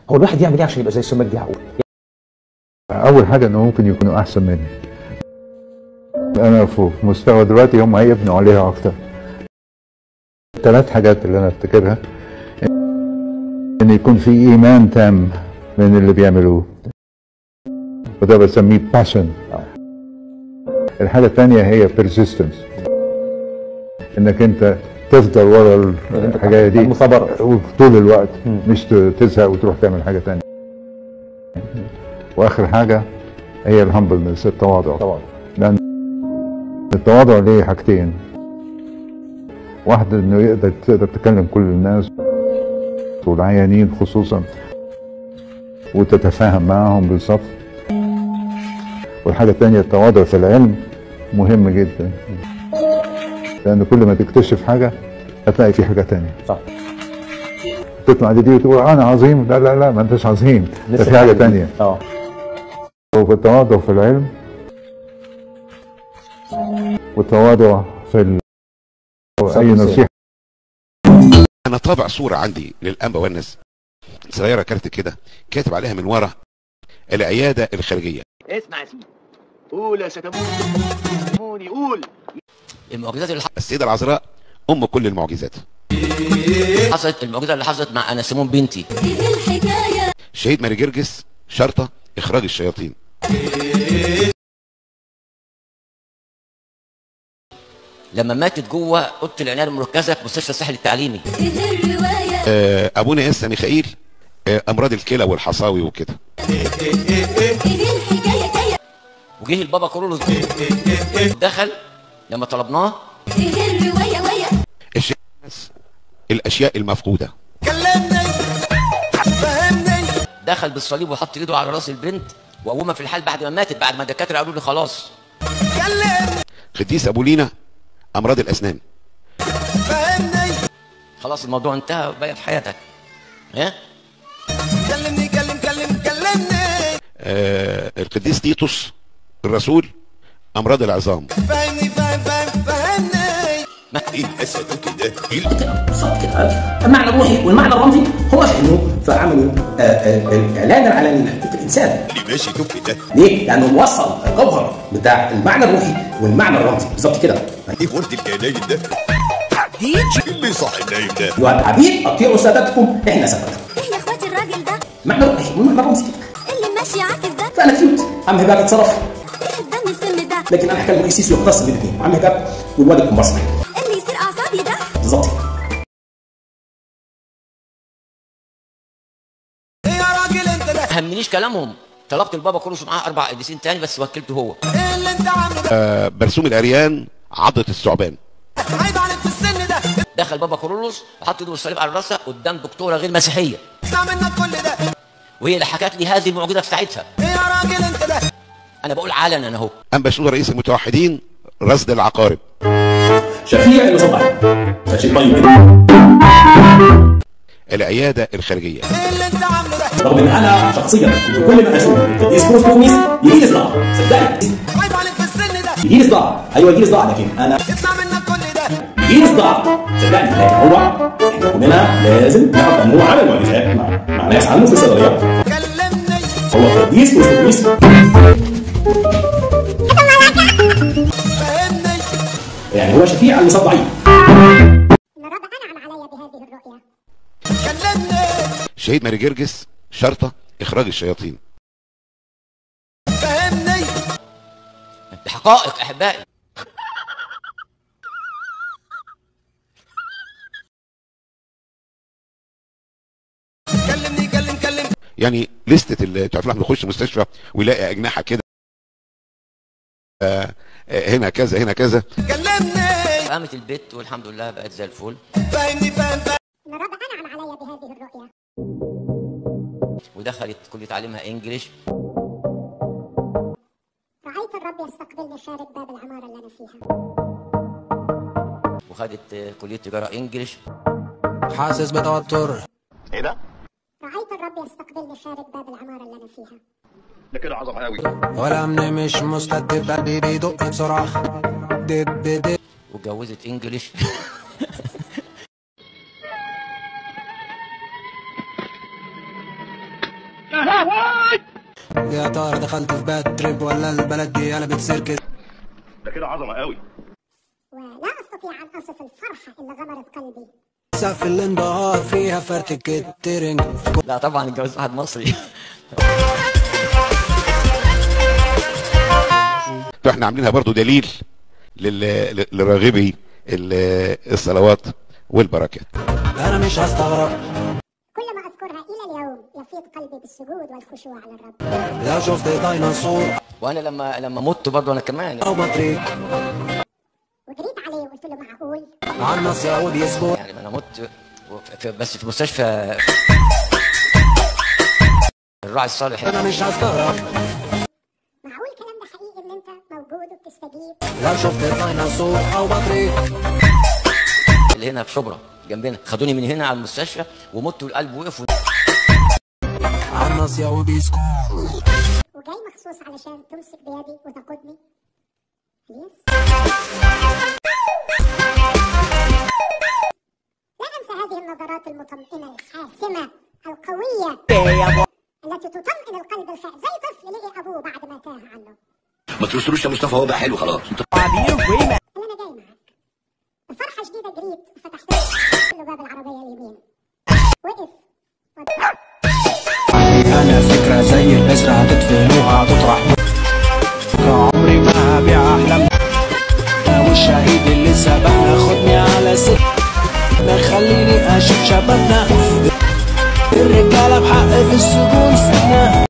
هو الواحد يعمل ايه عشان يبقى زي السماك دي يعقوب اول حاجه انه ممكن يكونوا احسن مني انا في في مستوى دلوقتي هم هيبنوا عليها اكتر ثلاث حاجات اللي انا افتكرها ان يكون في ايمان تام من اللي بيعملوه وده بسميه باشن الحاجه الثانيه هي persistence انك انت تفضل ورا الحاجه دي المثابرة. طول الوقت مش ت- تزهق وتروح تعمل حاجه ثانيه واخر حاجه هي الهمبلنس التواضع طبعا لان التواضع ليه حاجتين واحدة انه يقدر تقدر تكلم كل الناس والعيانين خصوصا وتتفاهم معهم بالظبط والحاجة الثانية التواضع في العلم مهم جدا لأن كل ما تكتشف حاجة هتلاقي في حاجة تانية صح تطلع دي وتقول أنا عظيم لا لا لا ما أنتش عظيم ده لسه في حاجة دي. تانية اه وفي التواضع في العلم والتواضع في ال... أي نصيحة انا طابع صوره عندي للانبا والناس صغيره كارت كده كاتب عليها من ورا العياده الخارجيه اسمع يا سيدي قول يا ستموني قول المعجزات اللي السيده العذراء ام كل المعجزات حصلت المعجزه اللي حصلت مع انا سيمون بنتي شهيد ماري جرجس شرطه اخراج الشياطين لما ماتت جوه اوضه العنايه المركزه في مستشفى الساحل التعليمي آه، ابونا ياسا ميخائيل آه، امراض الكلى والحصاوي وكده وجه البابا كورولوس دخل لما طلبناه الشيء الاشياء المفقوده دخل بالصليب وحط ايده على راس البنت وقومها في الحال بعد ما ماتت بعد ما الدكاتره قالوا لي خلاص قديس ابو لينا امراض الاسنان خلاص الموضوع انتهى بقى في حياتك ها كلمني كلم كلم كلمني آه، القديس تيتوس الرسول امراض العظام فهمني فهم فهم فهمني ايه اسد كده بالظبط كده المعنى الروحي والمعنى الرمزي هو في انه فعملوا آه، آه، الاعلان العلني لحقوق الانسان اللي ماشي توك ده ليه؟ لانه موصل الجوهر بتاع المعنى الروحي والمعنى الرمزي بالظبط كده ايه ورد الجناين ده اللي صح النايم ده ايها العبيد اطيعوا سادتكم احنا سادتكم ايه يا اخواتي الراجل ده المعنى الروحي والمعنى الرمزي كده اللي ماشي عاكس ده فانا كيوت عم هباب اتصرف ايه الدم السم ده لكن انا هكلم السيسي يختص بالاثنين عم هباب والواد الكومبارس اللي يصير اعصابي ده بالظبط كده ايه يا راجل انت ده ما همنيش كلامهم طلبت البابا كورولوس معاه اربع قديسين تاني بس وكلته هو ايه اللي انت عامله ده آه، برسوم الاريان عضة الثعبان عيب عليك في السن ده دخل بابا كورولوس وحط ايده بالصليب على راسها قدام دكتوره غير مسيحيه اسمع منك كل ده وهي اللي حكت لي هذه المعجزه في ساعتها ايه يا راجل انت ده انا بقول علنا اهو ام بشنودة رئيس المتوحدين رصد العقارب شفيع اللي صبح ده شيء طيب جدا العيادة الخارجية ايه اللي انت عامله ده رغم ان انا شخصيا كنت كل ما اشوف القديس كروس كوميس يجي لي صداع صدقني عيب عليك في السن ده يجي لي صداع ايوه يجي لي صداع لكن انا اسمع منك كل ده يجي لي صداع صدقني لكن هو احنا كلنا لازم نعرف ان هو عمل معجزات مع, مع ناس عنده في الصيدليات كلمني هو قديس كروس كوميس فهمني يعني هو شفيع اللي صد ضعيف ان الرب انعم علي بهذه الرؤيا كلمني شهيد ماري جرجس شرطة اخراج الشياطين فهمني دي حقائق احبائي كلمني كلم كلم يعني لستة اللي تعرف الواحد بيخش مستشفى ويلاقي اجنحة كده آه، آه، هنا كذا هنا كذا كلمني قامت البت والحمد لله بقت زي الفل فهمني فهم فهم ان الرب انعم علي بهذه الرؤيا ودخلت كليه تعليمها انجليش رايت الرب يستقبلني خارج باب العماره اللي انا فيها وخدت آه، كليه تجاره انجليش حاسس بتوتر رايت الرب يستقبلني خارج باب العماره اللي انا فيها والامن مش مستتب قلبي بيدق بسرعه دب دب واتجوزت انجليش يا ترى دخلت في باد تريب ولا البلد دي قلبت سيركس ده كده عظمه قوي ولا أستطيع أن أصف الفرحة اللي غمرت قلبي سقف الانبهار فيها فرتك الترنج لا طبعا اتجوز واحد مصري فاحنا عاملينها برضو دليل لل- لراغبي ال- الصلوات والبركات انا مش هستغرب كل ما أذكرها إلى اليوم يفيض قلبي بالسجود والخشوع للرب لو شفت ديناصور وانا لما لما مت برضه انا كمان او بطريق وجريت عليه وقلت له معقول عالناس يعود يسكت يعني انا مت وف- في بس في مستشفى الراعي الصالح انا مش هستغرب معقول الكلام ده حقيقي إن أنت موجود وبتستجيب لو شفت ديناصور او بطريق اللي هنا في شبرا جنبنا خدوني من هنا على المستشفى ومت والقلب وقف عالناس يعود يسكت وجاي مخصوص علشان تمسك بيدي وتقودني يس لا أنسى هذه النظرات المطمئنة الحاسمة القوية التي تطمئن القلب الخائف زي طفل لقي أبوه بعد ما تاه عنه ما ترسلوش يا مصطفى هو بقى حلو خلاص قال أنا جاي معك بفرحة شديدة جريت وفتحت له باب العربية اليمين وقف انا فكرة زي البذرة هتدفنوها هتطرح عمري ما هبيع احلام والشهيد اللي سبقنا خدني على سك خليني اشوف شبابنا الرجالة بحق في السجون سنة